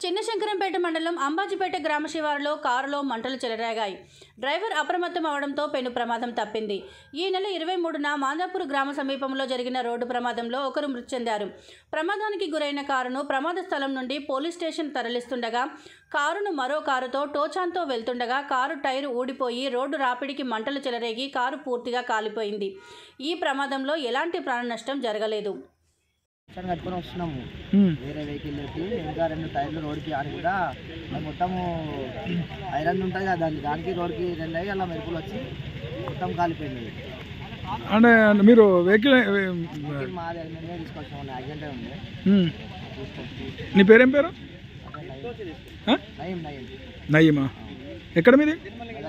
చిన్నశంకరంపేట మండలం అంబాజీపేట గ్రామ శివారులో కారులో మంటలు చెలరేగాయి డ్రైవర్ అప్రమత్తం అవడంతో పెను ప్రమాదం తప్పింది ఈ నెల ఇరవై మూడున మాదాపూర్ గ్రామ సమీపంలో జరిగిన రోడ్డు ప్రమాదంలో ఒకరు మృతి చెందారు ప్రమాదానికి గురైన కారును ప్రమాద స్థలం నుండి పోలీస్ స్టేషన్ తరలిస్తుండగా కారును మరో కారుతో టోచాన్తో వెళ్తుండగా కారు టైరు ఊడిపోయి రోడ్డు రాపిడికి మంటలు చెలరేగి కారు పూర్తిగా కాలిపోయింది ఈ ప్రమాదంలో ఎలాంటి ప్రాణ నష్టం జరగలేదు మిషన్ కట్టుకొని వస్తున్నాము వేరే వెహికల్ పెట్టి ఇంకా రెండు టైర్లు రోడ్కి ఆడి కూడా అది మొత్తము ఐరన్ ఉంటుంది కదా దానికి దానికి రోడ్కి రెండు అయ్యి అలా మెరుపులు వచ్చి మొత్తం కాలిపోయింది అంటే మీరు వెహికల్ వెహికల్ మాది అది మేమే తీసుకొచ్చాము యాక్సిడెంట్ ఉంది ఉమ్. తీసుకొచ్చి నీ పేరేం పేరు అదే నయం ఆ? నయం నయం నయ్యమా ఎక్కడ మీది అది